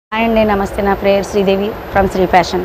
hi అండి నమస్తే నా పేరు శ్రీదేవి ఫ్రమ్ శ్రీ ఫ్యాషన్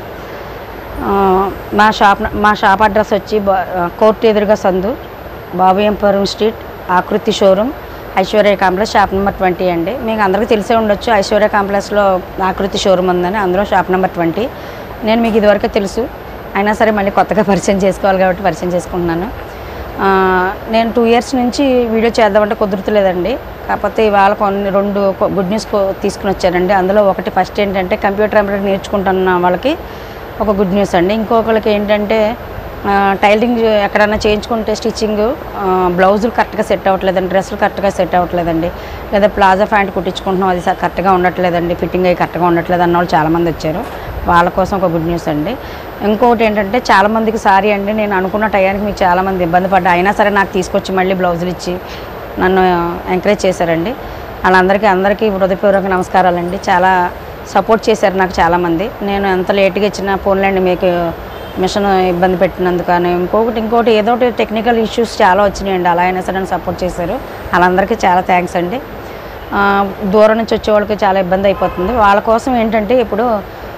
ఆ, మా షాప్ మా షాప్ అడ్రస్ వచ్చి బా- కోర్టు ఎదురుగా సందు బాబు Empuram street Akruti showroom Aishwarya complex shop number twenty అండి మీకు అందరికీ తెలిసే ఉండొచ్చు ఐశ్వర్య కాంప్లెక్స్లో ఆకృతి షోరూమ్ ఉందని అందులో షాప్ నెంబర్ ట్వంటీ నేను మీకు ఇదివరకే తెలుసు అయినా సరే మళ్ళీ కొత్తగా పరిచయం చేసుకోవాలి కాబట్టి పరిచయం చేసుకుంటున్నాను ఆ, నేను టూ ఇయర్స్ నుంచి వీడియో చేద్దామంటే కుదురుతలేదండి కాకపోతే ఇవాళ కొన్ని రెండు గుడ్ న్యూస్ తీసుకుని వచ్చానండి అందులో ఒకటి ఫస్ట్ ఏంటంటే కంప్యూటర్ ఎంబ్రాయిడరీ నేర్చుకుంటున్న వాళ్ళకి ఒక గుడ్ న్యూస్ అండి ఇంకొకరికి ఏంటంటే ఆ, టైలరింగ్ ఎక్కడైనా చేయించుకుంటే స్టిచ్చింగ్ బ్లౌజులు కరెక్ట్గా సెట్ అవ్వట్లేదండి డ్రెస్సులు కరెక్ట్గా సెట్ అవ్వట్లేదండి లేదా ప్లాజా ప్యాంట్ కుట్టించుకుంటున్నాం అది స- కరెక్ట్గా ఉండట్లేదండి ఫిట్టింగ్ అయ్యి కరెక్ట్గా ఉండట్లేదు అన్న వాళ్ళు చాలామంది వచ్చారు వాళ్ళ కోసం ఒక గుడ్ న్యూస్ అండి ఇంకొకటి ఏంటంటే చాలామందికి సారీ అండి నేను అనుకున్న టయానికి మీకు చాలామంది ఇబ్బంది పడ్డా అయినా సరే నాకు తీసుకొచ్చి మళ్ళీ బ్లౌజులు ఇచ్చి నన్ను ఎంకరేజ్ చేశారండి వాళ్ళందరికీ అందరికీ హృదయపూర్వక నమస్కారాలండి చాలా సపోర్ట్ చేశారు నాకు చాలామంది నేను ఎంత లేట్గా ఇచ్చినా ఫోన్లండి మీకు మిషన్ ఇబ్బంది పెట్టినందుకు కానీ ఇంకొకటి ఇంకోటి ఏదో ఒకటి టెక్నికల్ ఇష్యూస్ చాలా వచ్చినాయండి అలా అయినా సరే నన్ను సపోర్ట్ చేశారు వాళ్ళందరికీ చాలా థ్యాంక్స్ అండి ఆ, దూరం నుంచి వచ్చే వాళ్ళకి చాలా ఇబ్బంది అయిపోతుంది వాళ్ళ కోసం ఏంటంటే ఇప్పుడు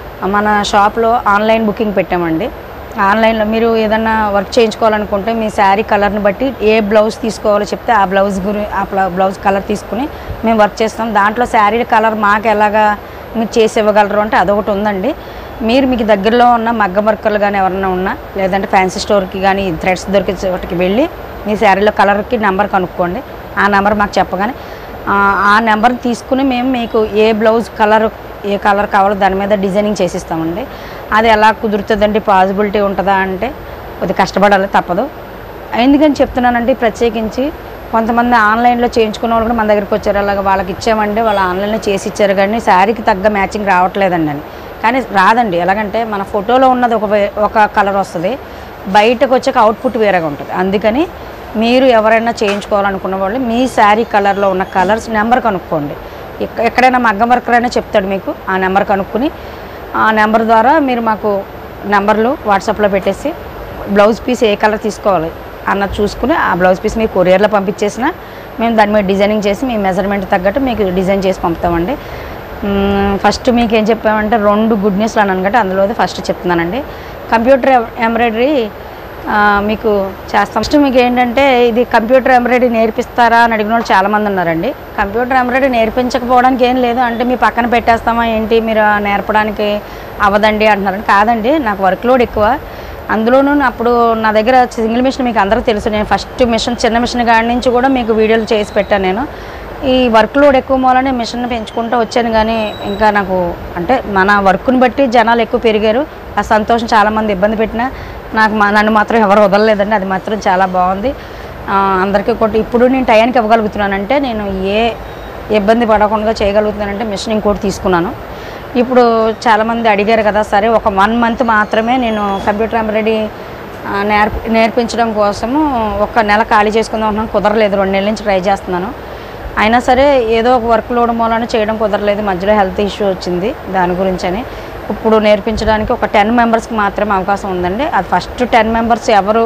మన షాప్లో ఆన్లైన్ బుకింగ్ పెట్టామండి ఆన్లైన్లో మీరు ఏదన్నా వర్క్ చేయించుకోవాలనుకుంటే మీ శారీ కలర్ని బట్టి ఏ బ్లౌజ్ తీసుకోవాలో చెప్తే ఆ బ్లౌజ్ గురి ఆ ప్ల- బ్లౌజ్ కలర్ తీసుకుని మేము వర్క్ చేస్తాం దాంట్లో శారీ కలర్ మాకు ఎలాగా మీరు చేసి ఇవ్వగలరు అంటే అదొకటి ఉందండి మీరు మీకు దగ్గరలో ఉన్న మగ్గ వర్కర్లు కానీ ఎవరైనా ఉన్నా లేదంటే ఫ్యాన్సీ స్టోర్కి కానీ థ్రెడ్స్ దొరికే చోటికి వెళ్ళి మీ శారీలో కలర్కి నెంబర్ కనుక్కోండి ఆ నెంబర్ మాకు చెప్పగానే ఆ, ఆ నెంబర్ తీసుకుని మేము మీకు ఏ బ్లౌజ్ కలర్ ఏ కలర్ కావాలో దాని మీద డిజైనింగ్ చేసిస్తామండి అది ఎలా కుదురుతుందండి పాసిబిలిటీ ఉంటుందా అంటే కొద్దిగా కష్టపడాలి తప్పదు ఎందుకని చెప్తున్నానంటే ప్రత్యేకించి కొంతమంది ఆన్లైన్లో చేయించుకున్న వాళ్ళు కూడా మన దగ్గరికి వచ్చారు అలాగ వాళ్ళకి ఇచ్చామంటే వాళ్ళు ఆన్లైన్లో చేసి ఇచ్చారు కానీ శారీకి తగ్గ మ్యాచింగ్ రావట్లేదండి అని కానీ రాదండి ఎలాగంటే మన ఫోటోలో ఉన్నది ఒక వే- ఒక కలర్ వస్తుంది బయటకు వచ్చాక అవుట్పుట్ వేరేగా ఉంటుంది అందుకని మీరు ఎవరైనా చేయించుకోవాలనుకున్న వాళ్ళు మీ శారీ కలర్లో ఉన్న కలర్స్ నెంబర్ కనుక్కోండి ఎక్క- ఎక్కడైనా మగ్గం వర్కర్ అయినా చెప్తాడు మీకు ఆ నెంబర్ కనుక్కొని ఆ నెంబర్ ద్వారా మీరు మాకు నెంబర్లు వాట్సాప్లో పెట్టేసి బ్లౌజ్ పీస్ ఏ కలర్ తీసుకోవాలి అన్నది చూసుకుని ఆ బ్లౌజ్ పీస్ మీకు కొరియర్లో పంపించేసిన మేము దాని మీద డిజైనింగ్ చేసి మీ మెజర్మెంట్ తగ్గట్టు మీకు డిజైన్ చేసి పంపుతామండి మ్మ్, ఫస్ట్ మీకు ఏం చెప్పామంటే రెండు గుడ్ న్యూస్లు అన్నాను కాబట్టి అందులో ఫస్ట్ చెప్తున్నానండి కంప్యూటర్ ఎంబ్రాయిడరీ ఆ, మీకు చేస్తాం ఫస్ట్ మీకు ఏంటంటే ఇది కంప్యూటర్ ఎంబ్రాయిడరీ నేర్పిస్తారా అని అడిగిన వాళ్ళు చాలామంది ఉన్నారండి కంప్యూటర్ ఎంబ్రాయిడరీ నేర్పించకపోవడానికి ఏం లేదు అంటే మీ పక్కన పెట్టేస్తామా ఏంటి మీరు ఆ నేర్పడానికి అవ్వదండి అంటున్నారండి కాదండి నాకు వర్క్ లోడ్ ఎక్కువ అందులోనూ అప్పుడు నా దగ్గర సింగిల్ మిషన్ మీకు అందరికీ తెలుసు నేను ఫస్ట్ మిషన్ చిన్న మిషన్ కాడి నుంచి కూడా మీకు వీడియోలు చేసి పెట్టాను నేను ఈ వర్క్ లోడ్ ఎక్కువ మూలనే మిషన్ పెంచుకుంటూ వచ్చాను కానీ ఇంకా నాకు అంటే మన వర్క్ని బట్టి జనాలు ఎక్కువ పెరిగారు ఆ సంతోషం చాలామంది ఇబ్బంది పెట్టినా నాకు మా- నన్ను మాత్రం ఎవరు వదలలేదండి అది మాత్రం చాలా బాగుంది ఆ, అందరికీ కొట్టి ఇప్పుడు నేను టయానికి ఇవ్వగలుగుతున్నానంటే నేను ఏ ఇబ్బంది పడకుండా చేయగలుగుతున్నానంటే మిషన్ ఇంకోటి తీసుకున్నాను ఇప్పుడు చాలామంది అడిగారు కదా సరే ఒక వన్ మంత్ మాత్రమే నేను కంప్యూటర్ ఎంబ్రాయిడరీ నేర్ప నేర్పించడం కోసము ఒక నెల ఖాళీ చేసుకుందాం అనుకున్నాను కుదరలేదు రెండు నెలల నుంచి ట్రై చేస్తున్నాను అయినా సరే ఏదో ఒక వర్క్ లోడ్ మూలన చేయడం కుదరలేదు మధ్యలో హెల్త్ ఇష్యూ వచ్చింది దాని గురించి అని ఇప్పుడు నేర్పించడానికి ఒక టెన్ మెంబర్స్కి మాత్రమే అవకాశం ఉందండి అది ఫస్ట్ టెన్ మెంబర్స్ ఎవరు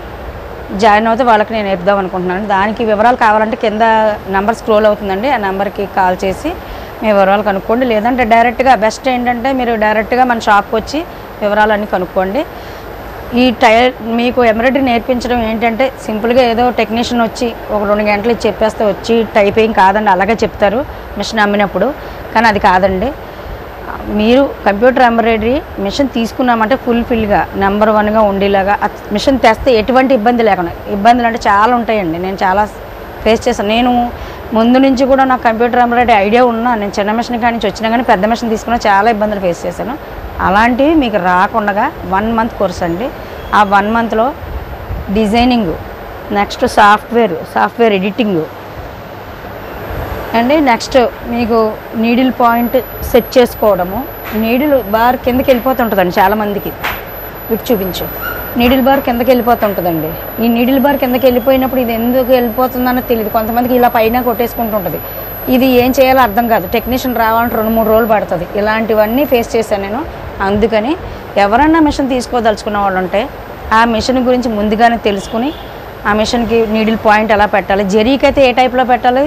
జాయిన్ అవుతే వాళ్ళకి నేను నేర్పుదాం అనుకుంటున్నాను దానికి వివరాలు కావాలంటే కింద నెంబర్ స్క్రోల్ అవుతుందండి ఆ నెంబర్కి కాల్ చేసి మీ వివరాలు కనుక్కోండి లేదంటే డైరెక్ట్గా బెస్ట్ ఏంటంటే మీరు డైరెక్ట్గా మన షాప్కి వచ్చి వివరాలన్నీ కనుక్కోండి ఈ టై మీకు ఎంబ్రాయిడరీ నేర్పించడం ఏంటంటే సింపుల్గా ఏదో టెక్నీషియన్ వచ్చి ఒక రెండు గంటలు ఇచ్చి చెప్పేస్తే వచ్చి టైపింగ్ కాదండి అలాగే చెప్తారు మిషన్ అమ్మినప్పుడు కానీ అది కాదండి మీరు కంప్యూటర్ ఎంబ్రాయిడరీ మిషన్ తీసుకున్నామంటే ఫుల్ఫిల్గా నెంబర్ వన్గా ఉండేలాగా ఆ మిషన్ తెస్తే ఎటువంటి ఇబ్బంది లేకుండా ఇబ్బందులు అంటే చాలా ఉంటాయండి నేను చాలా ఫేస్ చేశాను నేను ముందు నుంచి కూడా నాకు కంప్యూటర్ ఎంబ్రాయిడరీ ఐడియా ఉన్నా నేను చిన్న మిషన్ కాడి నుంచి వచ్చినా కానీ పెద్ద మిషన్ తీసుకున్నా చాలా ఇబ్బందులు ఫేస్ చేశాను అలాంటివి మీకు రాకుండా వన్ మంత్ కోర్స్ అండి ఆ వన్ మంత్లో designing next software software editing అండి నెక్స్ట్ మీకు నీడిల్ పాయింట్ సెట్ చేసుకోవడము నీడిల్ బార్ కిందకి వెళ్ళిపోతుంటుందండి చాలామందికి ఇటు చూపించు నీడిల్ బార్ కిందకి వెళ్ళిపోతుంటుందండి ఈ నీడిల్ బార్ కిందకి వెళ్ళిపోయినప్పుడు ఇది ఎందుకు వెళ్ళిపోతుందన్నది తెలియదు కొంతమందికి ఇలా పైన కొట్టేసుకుంటుంటుంది ఇది ఏం చేయాలో అర్థం కాదు టెక్నీషియన్ రావాలంటే రెండు మూడు రోజులు పడుతుంది ఇలాంటివన్నీ ఫేస్ చేశాను నేను అందుకని ఎవరన్నా మిషన్ తీసుకోదలుచుకున్న వాళ్ళు ఉంటే ఆ మిషన్ గురించి ముందుగానే తెలుసుకుని ఆ మిషన్కి నీడిల్ పాయింట్ ఎలా పెట్టాలి జరీకి అయితే ఏ టైప్లో పెట్టాలి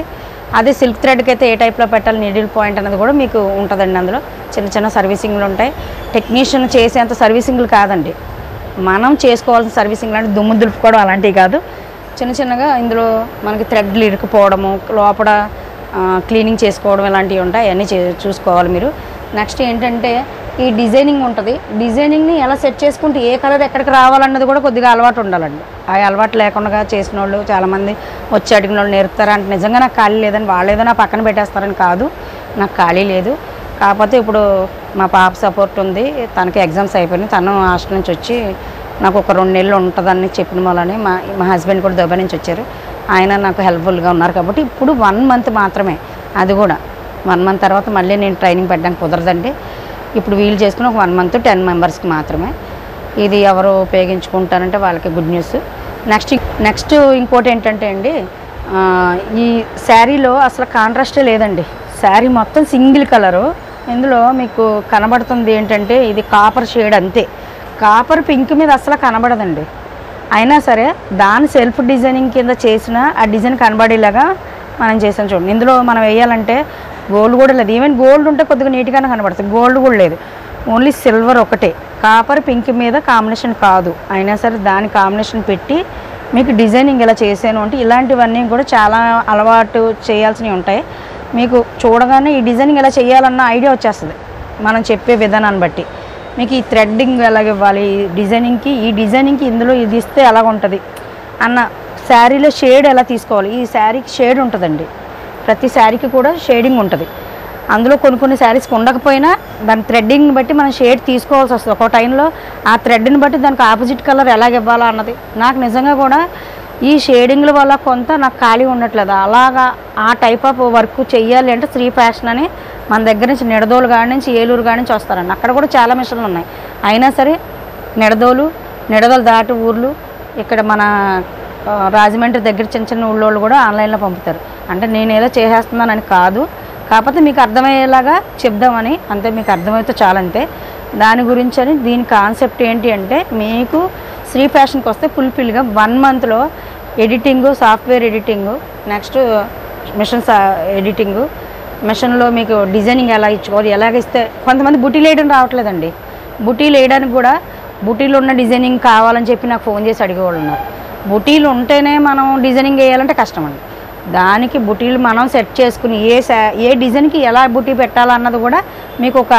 అదే సిల్క్ థ్రెడ్కి అయితే ఏ టైప్లో పెట్టాలి నీడిల్ పాయింట్ అనేది కూడా మీకు ఉంటుందండి అందులో చిన్న చిన్న సర్వీసింగ్లు ఉంటాయి టెక్నీషియన్ చేసేంత సర్వీసింగ్లు కాదండి మనం చేసుకోవాల్సిన సర్వీసింగ్ అంటే దుమ్ము దులుపుకోవడం అలాంటివి కాదు చిన్న చిన్నగా ఇందులో మనకి థ్రెడ్లు ఇరుకుపోవడము లోపల ఆ, క్లీనింగ్ చేసుకోవడం ఇలాంటివి ఉంటాయి అవన్నీ చే చూసుకోవాలి మీరు నెక్స్ట్ ఏంటంటే ఈ డిజైనింగ్ ఉంటుంది డిజైనింగ్ని ఎలా సెట్ చేసుకుంటే ఏ కలర్ ఎక్కడికి రావాలన్నది కూడా కొద్దిగా అలవాటు ఉండాలండి ఆ అలవాటు లేకుండా చేసిన వాళ్ళు చాలామంది వచ్చి అడిగిన వాళ్ళు నేర్పుతారు అంటే నిజంగా నాకు ఖాళీ లేదని వాళ్ళు ఏదో నా పక్కన పెట్టేస్తారని కాదు నాకు ఖాళీ లేదు కాకపోతే ఇప్పుడు మా పాప సపోర్ట్ ఉంది తనకి ఎగ్జామ్స్ అయిపోయినాయి తను హాస్టల్ నుంచి వచ్చి నాకు ఒక రెండు నెలలు ఉంటుందని చెప్పిన వాళ్ళని మా మా హస్బెండ్ కూడా దుబాయ్ నుంచి వచ్చారు ఆయన నాకు హెల్ప్ఫుల్గా ఉన్నారు కాబట్టి ఇప్పుడు వన్ మంత్ మాత్రమే అది కూడా వన్ మంత్ తర్వాత మళ్ళీ నేను ట్రైనింగ్ పెట్టడానికి కుదరదండి ఇప్పుడు వీలు చేసుకుని ఒక వన్ మంత్ టెన్ మెంబర్స్కి మాత్రమే ఇది ఎవరు ఉపయోగించుకుంటారంటే వాళ్ళకి గుడ్ న్యూస్ నెక్స్ట్ నెక్స్ట్ ఇంకోటి ఏంటంటే అండి ఆ, ఈ శారీలో అసలు కాంట్రాస్టే లేదండి శారీ మొత్తం సింగిల్ కలరు ఇందులో మీకు కనబడుతుంది ఏంటంటే ఇది కాపర్ షేడ్ అంతే కాపర్ పింక్ మీద అసలు కనబడదండి అయినా సరే దాని సెల్ఫ్ డిజైనింగ్ కింద చేసిన ఆ డిజైన్ కనబడేలాగా మనం చేసాం చూడండి ఇందులో మనం వేయాలంటే గోల్డ్ కూడా లేదు ఈవెన్ గోల్డ్ ఉంటే కొద్దిగా నీట్గానే కనబడుతుంది గోల్డ్ కూడా లేదు ఓన్లీ సిల్వర్ ఒకటే కాపర్ పింక్ మీద కాంబినేషన్ కాదు అయినా సరే దాని కాంబినేషన్ పెట్టి మీకు డిజైనింగ్ ఇలా చేశాను అంటే ఇలాంటివన్నీ కూడా చాలా అలవాటు చేయాల్సినవి ఉంటాయి మీకు చూడగానే ఈ డిజైనింగ్ ఎలా చేయాలన్న ఐడియా వచ్చేస్తుంది మనం చెప్పే విధానాన్ని బట్టి మీకు ఈ థ్రెడ్డింగ్ ఎలాగ ఇవ్వాలి ఈ డిజైనింగ్కి ఈ డిజైనింగ్కి ఇందులో ఇది ఇస్తే ఎలాగ ఉంటుంది అన్న శారీలో షేడ్ ఎలా తీసుకోవాలి ఈ శారీకి షేడ్ ఉంటుందండి ప్రతి శారీకి కూడా షేడింగ్ ఉంటుంది అందులో కొన్ని కొన్ని శారీస్కి ఉండకపోయినా దాని థ్రెడ్డింగ్ని బట్టి మనం షేడ్ తీసుకోవాల్సి వస్తుంది ఒక టైంలో ఆ థ్రెడ్ని బట్టి దానికి ఆపోజిట్ కలర్ ఎలాగ ఇవ్వాలా అన్నది నాకు నిజంగా కూడా ఈ షేడింగ్ల వల్ల కొంత నాకు ఖాళీ ఉండట్లేదు అలాగా ఆ టైప్ ఆఫ్ వర్క్ చెయ్యాలి అంటే శ్రీ ఫ్యాషన్ అని మన దగ్గర నుంచి నిడదోలు కాడి నుంచి ఏలూరు కాడి నుంచి వస్తారండి అక్కడ కూడా చాలా మిషన్లు ఉన్నాయి అయినా సరే నిడదోలు నిడదోలు దాటి ఊర్లు ఇక్కడ మన ఆ, రాజమండ్రి దగ్గర చిన్న చిన్న ఊళ్ళోళ్ళు కూడా ఆన్లైన్లో పంపుతారు అంటే నేను ఏదో చేసేస్తున్నానని కాదు కాకపోతే మీకు అర్థమయ్యేలాగా చెప్దామని అంతే మీకు అర్థమైతే చాలంతే దాని గురించి అని దీని కాన్సెప్ట్ ఏంటి అంటే మీకు శ్రీ ఫ్యాషన్కి వస్తే ఫుల్ఫిల్గా వన్ మంత్లో editing software editing next machine editing మిషన్లో మీకు డిజైనింగ్ ఎలా ఇచ్చుకోవాలి ఎలాగ ఇస్తే కొంతమంది బుటీలు వేయడం రావట్లేదండి బుటీలు వేయడానికి కూడా బుటీలు ఉన్న డిజైనింగ్ కావాలని చెప్పి నాకు ఫోన్ చేసి అడిగేవాళ్ళు ఉన్నారు బుటీలు ఉంటేనే మనం డిజైనింగ్ వేయాలంటే కష్టం అండి దానికి బుటీలు మనం సెట్ చేసుకుని ఏ సా- ఏ డిజైన్కి ఎలా బుటీ పెట్టాలన్నది కూడా మీకు ఒక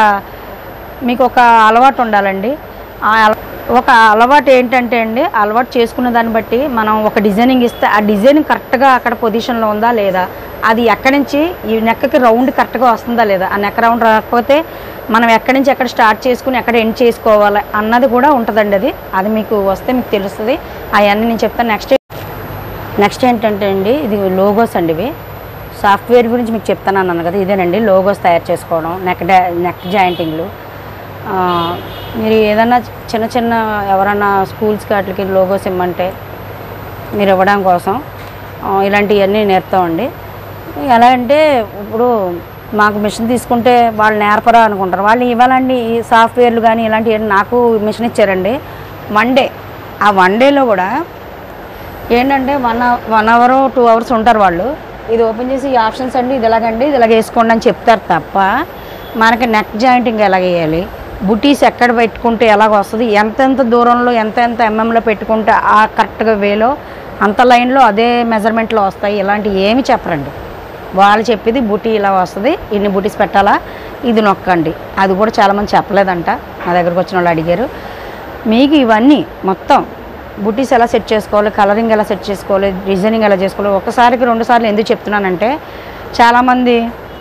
మీకు ఒక అలవాటు ఉండాలండి ఆ అల- ఒక అలవాటు ఏంటంటే అండి అలవాటు చేసుకున్న దాన్ని బట్టి మనం ఒక డిజైనింగ్ ఇస్తే ఆ డిజైన్ కరెక్ట్గా అక్కడ పొజిషన్లో ఉందా లేదా అది ఎక్కడి నుంచి ఈ నెక్కకి రౌండ్ కరెక్ట్గా వస్తుందా లేదా ఆ నెక్ రౌండ్ రాకపోతే మనం ఎక్కడి నుంచి ఎక్కడ స్టార్ట్ చేసుకుని ఎక్కడ ఎండ్ చేసుకోవాలి అన్నది కూడా ఉంటుందండి అది అది మీకు వస్తే మీకు తెలుస్తుంది అవన్నీ నేను చెప్తాను నెక్స్ట్ నెక్స్ట్ ఏంటంటే అండి ఇది లోగోస్ అండి ఇవి సాఫ్ట్వేర్ గురించి మీకు చెప్తాను అన్నాను కదా ఇదేనండి లోగోస్ తయారు చేసుకోవడం నెక్ డా నెక్ జాయింటింగ్లు ఆ, మీరు ఏదైనా చిన్న చిన్న ఎవరన్నా స్కూల్స్కి వాటికి లోగోస్ ఇమ్మంటే మీరు ఇవ్వడం కోసం ఆ, ఇలాంటివన్నీ నేర్పుతామండి ఎలా అంటే ఇప్పుడు మాకు మిషన్ తీసుకుంటే వాళ్ళు నేర్పరా అనుకుంటారు వాళ్ళు ఇవ్వాలండి ఈ సాఫ్ట్వేర్లు కానీ ఇలాంటివి నాకు మిషన్ ఇచ్చారండి వన్ డే ఆ వన్ డేలో కూడా ఏంటంటే one one hour two hours ఉంటారు వాళ్ళు ఇది ఓపెన్ చేసి ఈ ఆప్షన్స్ అండి ఇది ఎలాగండి ఇది ఇలాగ వేసుకోండి అని చెప్తారు తప్ప మనకి నెక్ జాయింటింగ్ ఎలాగ వేయాలి బుటీస్ ఎక్కడ పెట్టుకుంటే ఎలాగ వస్తుంది ఎంతెంత దూరంలో ఎంత ఎంత ఎంఎంలో పెట్టుకుంటే ఆ కరెక్ట్గా వేలో అంత లైన్లో అదే మెజర్మెంట్లో వస్తాయి ఇలాంటివి ఏమి చెప్పరండి వాళ్ళు చెప్పేది బుటీ ఇలా వస్తుంది ఇన్ని బుటీస్ పెట్టాలా ఇది నొక్కండి అది కూడా చాలామంది చెప్పలేదంట నా దగ్గరకు వచ్చిన వాళ్ళు అడిగారు మీకు ఇవన్నీ మొత్తం బుటీస్ ఎలా సెట్ చేసుకోవాలి కలరింగ్ ఎలా సెట్ చేసుకోవాలి డిజైనింగ్ ఎలా చేసుకోవాలి ఒకసారికి రెండు సార్లు ఎందుకు చెప్తున్నానంటే చాలామంది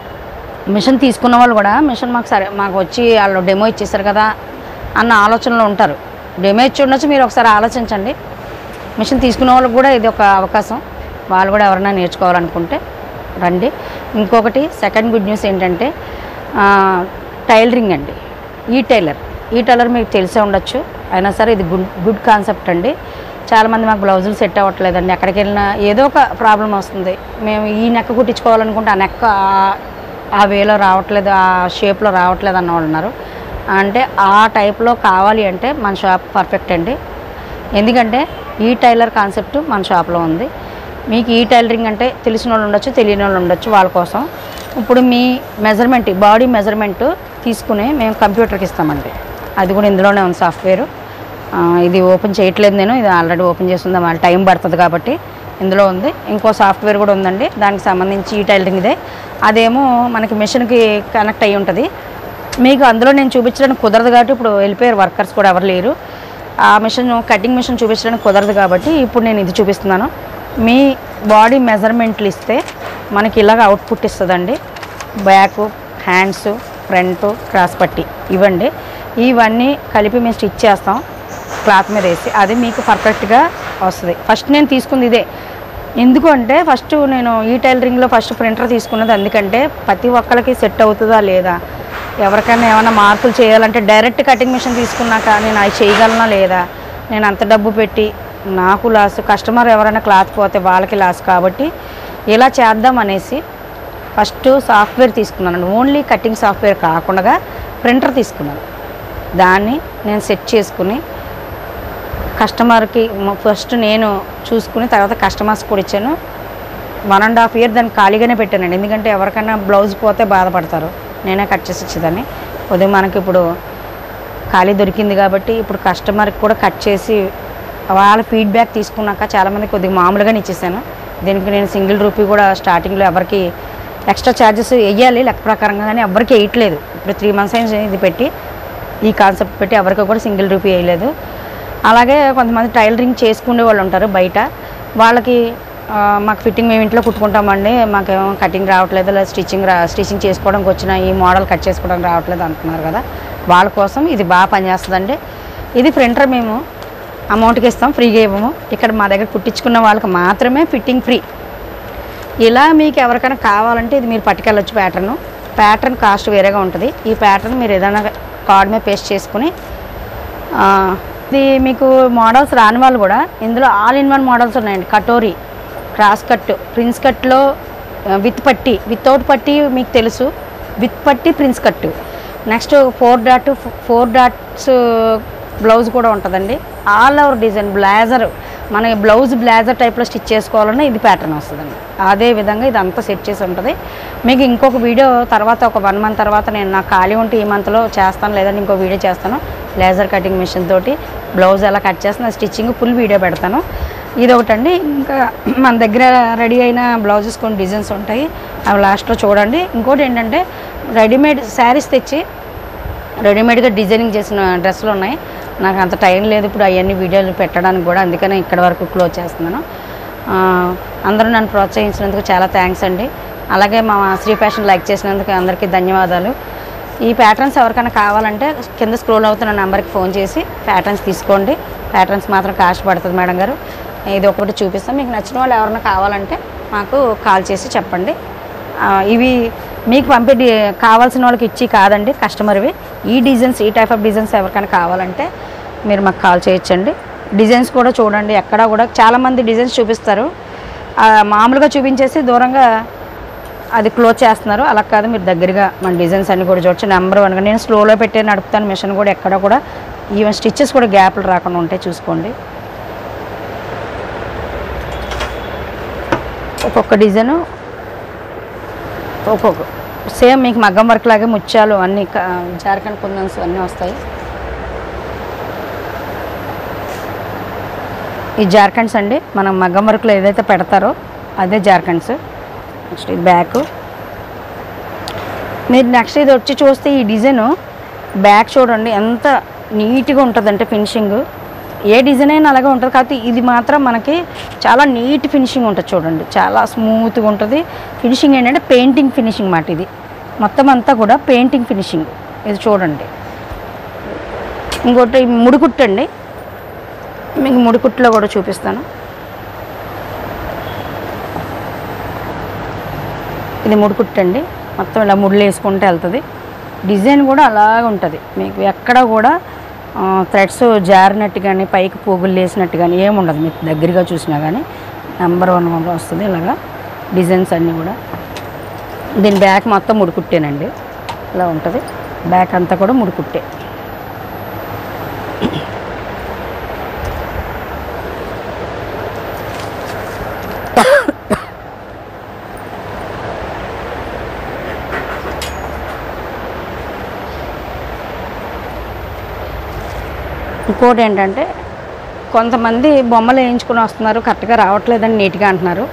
మిషన్ తీసుకున్న వాళ్ళు కూడా మిషన్ మాకు సరే మాకు వచ్చి వాళ్ళు డెమో ఇచ్చేసారు కదా అన్న ఆలోచనలో ఉంటారు డెమో ఇచ్చి ఉండొచ్చు మీరు ఒకసారి ఆలోచించండి మిషన్ తీసుకున్న వాళ్ళకి కూడా ఇది ఒక అవకాశం వాళ్ళు కూడా ఎవరైనా నేర్చుకోవాలనుకుంటే రండి ఇంకొకటి సెకండ్ గుడ్ న్యూస్ ఏంటంటే ఆ, టైలరింగ్ అండి ఈ టైలర్ ఈ టైలర్ మీకు తెలిసే ఉండొచ్చు అయినా సరే ఇది గుడ్ గుడ్ కాన్సెప్ట్ అండి చాలామంది మాకు బ్లౌజులు సెట్ అవ్వట్లేదండి ఎక్కడికి వెళ్ళినా ఏదో ఒక ప్రాబ్లం వస్తుంది మేము ఈ నెక్క కుట్టించుకోవాలనుకుంటే ఆ నెక్క ఆ- ఆ వేలో రావట్లేదు ఆ షేప్లో రావట్లేదు అన్న వాళ్ళు ఉన్నారు అంటే ఆ టైప్లో కావాలి అంటే మన షాప్ పర్ఫెక్ట్ అండి ఎందుకంటే ఈ టైలర్ కాన్సెప్ట్ మన షాప్లో ఉంది మీకు ఈ టైలరింగ్ అంటే తెలిసిన వాళ్ళు ఉండొచ్చు తెలియని వాళ్ళు ఉండొచ్చు వాళ్ళ కోసం ఇప్పుడు మీ మెజర్మెంట్ బాడీ మెజర్మెంట్ తీసుకుని మేము కంప్యూటర్కి ఇస్తామండి అది కూడా ఇందులోనే ఉంది సాఫ్ట్వేర్ ఇది ఓపెన్ చేయట్లేదు నేను ఇది ఆల్రెడీ ఓపెన్ చేస్తుందా వాళ్ళ టైం పడుతుంది కాబట్టి ఇందులో ఉంది ఇంకో సాఫ్ట్వేర్ కూడా ఉందండి దానికి సంబంధించి ఈ టైలరింగ్ ఇదే అదేమో మనకి మిషన్కి కనెక్ట్ అయ్యి ఉంటుంది మీకు అందులో నేను చూపించడానికి కుదరదు కాబట్టి ఇప్పుడు వెళ్ళిపోయారు వర్కర్స్ కూడా ఎవరు లేరు ఆ మిషన్ కటింగ్ మిషన్ చూపించడానికి కుదరదు కాబట్టి ఇప్పుడు నేను ఇది చూపిస్తున్నాను మీ బాడీ మెజర్మెంట్లు ఇస్తే మనకి ఇలాగ అవుట్పుట్ ఇస్తుందండి బ్యాక్ హ్యాండ్స్ ఫ్రంట్ క్రాస్ పట్టి ఇవ్వండి ఇవన్నీ కలిపి మేము స్టిచ్ చేస్తాం క్లాత్ మీద వేసి అది మీకు పర్ఫెక్ట్గా వస్తుంది ఫస్ట్ నేను తీసుకుంది ఇదే ఎందుకు అంటే ఫస్ట్ నేను ఈ టైలరింగ్లో ఫస్ట్ ప్రింటర్ తీసుకున్నది ఎందుకంటే ప్రతి ఒక్కరికి సెట్ అవుతుందా లేదా ఎవరికైనా ఏమైనా మార్పులు చేయాలంటే డైరెక్ట్ కటింగ్ మిషన్ తీసుకున్నాక నేను అవి చేయగలనా లేదా నేను అంత డబ్బు పెట్టి నాకు లాస్ కస్టమర్ ఎవరైనా క్లాత్ పోతే వాళ్ళకి లాస్ కాబట్టి ఇలా చేద్దాం అనేసి ఫస్ట్ సాఫ్ట్వేర్ తీసుకున్నాను ఓన్లీ కటింగ్ సాఫ్ట్వేర్ కాకుండా ప్రింటర్ తీసుకున్నాను దాన్ని నేను సెట్ చేసుకుని కస్టమర్కి ఫస్ట్ నేను చూసుకుని తర్వాత కస్టమర్స్ కూడా ఇచ్చాను వన్ అండ్ హాఫ్ ఇయర్ దాన్ని ఖాళీగానే పెట్టానండి ఎందుకంటే ఎవరికైనా బ్లౌజ్ పోతే బాధపడతారు నేనే కట్ చేసి ఇచ్చేదాన్ని కొద్దిగా మనకి ఇప్పుడు ఖాళీ దొరికింది కాబట్టి ఇప్పుడు కస్టమర్కి కూడా కట్ చేసి వాళ్ళ ఫీడ్బ్యాక్ తీసుకున్నాక చాలామంది కొద్దిగా మామూలుగానే ఇచ్చేసాను దీనికి నేను సింగిల్ రూపీ కూడా స్టార్టింగ్లో ఎవరికి ఎక్స్ట్రా ఛార్జెస్ వేయాలి లెక్క ప్రకారంగా కానీ ఎవరికి వేయట్లేదు ఇప్పుడు త్రీ మంత్స్ అయింది ఇది పెట్టి ఈ కాన్సెప్ట్ పెట్టి ఎవరికి కూడా సింగిల్ రూపీ వేయలేదు అలాగే కొంతమంది టైలరింగ్ చేసుకునే వాళ్ళు ఉంటారు బయట వాళ్ళకి ఆ, మాకు ఫిట్టింగ్ మేము ఇంట్లో కుట్టుకుంటామండి మాకేమో కటింగ్ రావట్లేదు లేదా స్టిచ్చింగ్ రా స్టిచ్చింగ్ చేసుకోవడానికి వచ్చిన ఈ మోడల్ కట్ చేసుకోవడానికి రావట్లేదు అంటున్నారు కదా వాళ్ళ కోసం ఇది బాగా పనిచేస్తుందండి ఇది ప్రింటర్ మేము అమౌంట్కి ఇస్తాం ఫ్రీగా ఇవ్వము ఇక్కడ మా దగ్గర కుట్టించుకున్న వాళ్ళకి మాత్రమే ఫిట్టింగ్ ఫ్రీ ఇలా మీకు ఎవరికైనా కావాలంటే ఇది మీరు పట్టుకెళ్ళొచ్చు ప్యాటర్న్ ప్యాటర్న్ కాస్ట్ వేరేగా ఉంటుంది ఈ ప్యాటర్న్ మీరు ఏదైనా కార్డ్ మీద పేస్ట్ చేసుకుని ఆ, ఇది మీకు మోడల్స్ రాని వాళ్ళు కూడా ఇందులో ఆల్ ఇన్ వన్ మోడల్స్ ఉన్నాయండి కటోరీ క్రాస్ కట్ ప్రిన్స్ కట్లో విత్ పట్టి వితౌట్ పట్టి మీకు తెలుసు విత్ పట్టి prince cut next four dot four dots blouse కూడా ఉంటుందండి ఆల్ ఓవర్ డిజైన్ బ్లేజర్ మనకి బ్లౌజ్ బ్లేజర్ టైప్లో స్టిచ్ చేసుకోవాలన్నా ఇది ప్యాటర్న్ వస్తుందండి అదే విధంగా ఇది అంతా సెట్ చేసి ఉంటుంది మీకు ఇంకొక వీడియో తర్వాత ఒక వన్ మంత్ తర్వాత నేను నాకు ఖాళీ ఉంటే ఈ మంత్లో చేస్తాను లేదంటే ఇంకో వీడియో చేస్తాను లేజర్ కటింగ్ మిషన్ తోటి బ్లౌజ్ ఎలా కట్ చేస్తాను స్టిచ్చింగ్ ఫుల్ వీడియో పెడతాను ఇది ఒకటండి ఇంకా మన దగ్గర రెడీ అయిన బ్లౌజెస్ కొన్ని డిజైన్స్ ఉంటాయి అవి లాస్ట్లో చూడండి ఇంకోటి ఏంటంటే రెడీమేడ్ శారీస్ తెచ్చి రెడీమేడ్గా డిజైనింగ్ చేసిన డ్రెస్సులు ఉన్నాయి నాకు అంత టైం లేదు ఇప్పుడు అవన్నీ వీడియోలు పెట్టడానికి కూడా అందుకనే ఇక్కడ వరకు క్లోజ్ చేస్తున్నాను ఆ, అందరూ నన్ను ప్రోత్సహించినందుకు చాలా థ్యాంక్స్ అండి అలాగే మా శ్రీ ఫ్యాషన్ లైక్ చేసినందుకు అందరికీ ధన్యవాదాలు ఈ ప్యాటర్న్స్ ఎవరికైనా కావాలంటే కింద స్క్రోల్ అవుతున్న నెంబర్కి ఫోన్ చేసి ప్యాటర్న్స్ తీసుకోండి ప్యాటర్న్స్ మాత్రం కాస్ట్ పడుతుంది మేడం గారు ఇది ఒకటి చూపిస్తాం మీకు నచ్చిన వాళ్ళు ఎవరైనా కావాలంటే మాకు కాల్ చేసి చెప్పండి ఆ, ఇవి మీకు పంపి డి- కావాల్సిన వాళ్ళకి ఇచ్చి కాదండి కస్టమర్వి ఈ డిజైన్స్ ఈ టైప్ ఆఫ్ డిజైన్స్ ఎవరికైనా కావాలంటే మీరు మాకు కాల్ చేయొచ్చండి డిజైన్స్ కూడా చూడండి ఎక్కడ కూడా చాలామంది డిజైన్స్ చూపిస్తారు ఆ, మామూలుగా చూపించేసి దూరంగా అది క్లోజ్ చేస్తున్నారు అలా కాదు మీరు దగ్గరగా మన డిజైన్స్ అన్ని కూడా చూడొచ్చు నెంబర్ వన్గా నేను స్లోలో పెట్టే నడుపుతాను మిషన్ కూడా ఎక్కడ కూడా ఈవెన్ స్టిచ్చెస్ కూడా గ్యాప్లు రాకుండా ఉంటాయి చూసుకోండి ఒక్కొక్క డిజైను ఒక్కొక్క సేమ్ మీకు మగ్గం వర్క్ లాగే ముత్యాలు అన్ని క- జార్ఖండ్ కుందన్స్ అన్నీ వస్తాయి ఈ జార్ఖండ్స్ అండి మనం మగ్గం వర్క్లో ఏదైతే పెడతారో అదే జార్ఖండ్స్ నెక్స్ట్ ఇది బ్యాక్ మీరు నెక్స్ట్ ఇది వచ్చి చూస్తే ఈ డిజైన్ బ్యాక్ చూడండి ఎంత నీట్గా ఉంటుందంటే ఫినిషింగ్ ఏ డిజైన్ అయినా అలాగే ఉంటుంది కాకపోతే ఇది మాత్రం మనకి చాలా నీట్ ఫినిషింగ్ ఉంటుంది చూడండి చాలా స్మూత్గా ఉంటుంది ఫినిషింగ్ ఏంటంటే పెయింటింగ్ ఫినిషింగ్ మాట ఇది మొత్తం అంతా కూడా పెయింటింగ్ ఫినిషింగ్ ఇది చూడండి ఇంకోటి ముడికుట్టండి మీకు ముడికుట్లో కూడా చూపిస్తాను ఇది ముడికుట్టండి మొత్తం ఇలా ముడులు వేసుకుంటూ వెళ్తుంది డిజైన్ కూడా అలాగే ఉంటుంది మీకు ఎక్కడ కూడా థ్రెడ్స్ జారినట్టు కానీ పైకి పోగులు వేసినట్టు కానీ ఏముండదు మీకు దగ్గరగా చూసినా కానీ నెంబర్ వన్ వస్తుంది ఇలాగా డిజైన్స్ అన్నీ కూడా దీని బ్యాక్ మొత్తం ముడికుట్టేనండి ఇలా ఉంటుంది బ్యాక్ అంతా కూడా ముడికుట్టే ఇంకోటి ఏంటంటే కొంతమంది బొమ్మలు వేయించుకుని వస్తున్నారు కరెక్ట్గా రావట్లేదని నీట్గా అంటున్నారు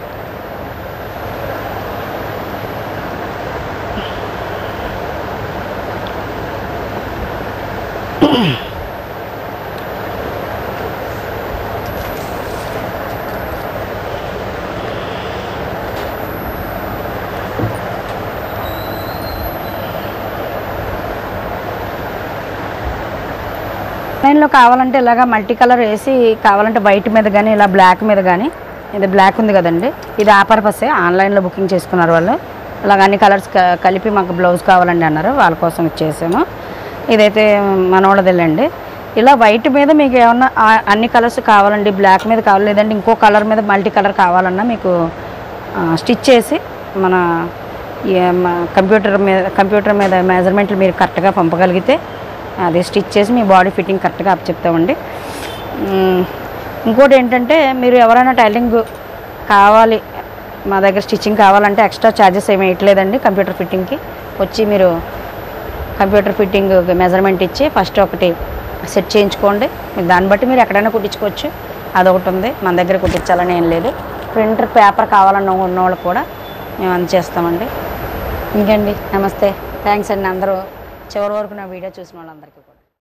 ఆన్లైన్లో కావాలంటే ఇలాగ మల్టీ కలర్ వేసి కావాలంటే వైట్ మీద కానీ ఇలా బ్లాక్ మీద కానీ ఇది బ్లాక్ ఉంది కదండి ఇది ఆ పర్పసే ఆన్లైన్లో బుకింగ్ చేసుకున్నారు వాళ్ళు ఇలాగ అన్ని కలర్స్ క- కలిపి మాకు బ్లౌజ్ కావాలండి అన్నారు వాళ్ళ కోసం ఇచ్చేసాము ఇదైతే మనోళ్ళదిలేండి ఇలా వైట్ మీద మీకు ఏమన్నా ఆ- అన్ని కలర్స్ కావాలండి బ్లాక్ మీద కావాలి లేదంటే ఇంకో కలర్ మీద మల్టీ కలర్ కావాలన్నా మీకు స్టిచ్ చేసి మన ఈ మ- కంప్యూటర్ మీద కంప్యూటర్ మీద మెజర్మెంట్లు మీరు కరెక్ట్గా పంపగలిగితే అది స్టిచ్ చేసి మీ బాడీ ఫిట్టింగ్ కరెక్ట్గా అప్ చెప్తామండి మ్, ఇంకోటి ఏంటంటే మీరు ఎవరైనా టైలింగ్ కావాలి మా దగ్గర స్టిచ్చింగ్ కావాలంటే ఎక్స్ట్రా ఛార్జెస్ ఏమి వేయట్లేదండి కంప్యూటర్ ఫిట్టింగ్కి వచ్చి మీరు కంప్యూటర్ ఫిట్టింగ్ మెజర్మెంట్ ఇచ్చి ఫస్ట్ ఒకటి సెట్ చేయించుకోండి మీరు దాన్ని బట్టి మీరు ఎక్కడైనా కుట్టించుకోవచ్చు అదొకటి ఉంది మన దగ్గర కుట్టించాలని ఏం లేదు ప్రింటర్ పేపర్ కావాలన్న ఉన్న వాళ్ళకి కూడా మేము అందజేస్తామండి ఇంకండి నమస్తే థ్యాంక్స్ అండి అందరూ చివరి వరకు నా వీడియో చూసిన వాళ్ళందరికీ కూడా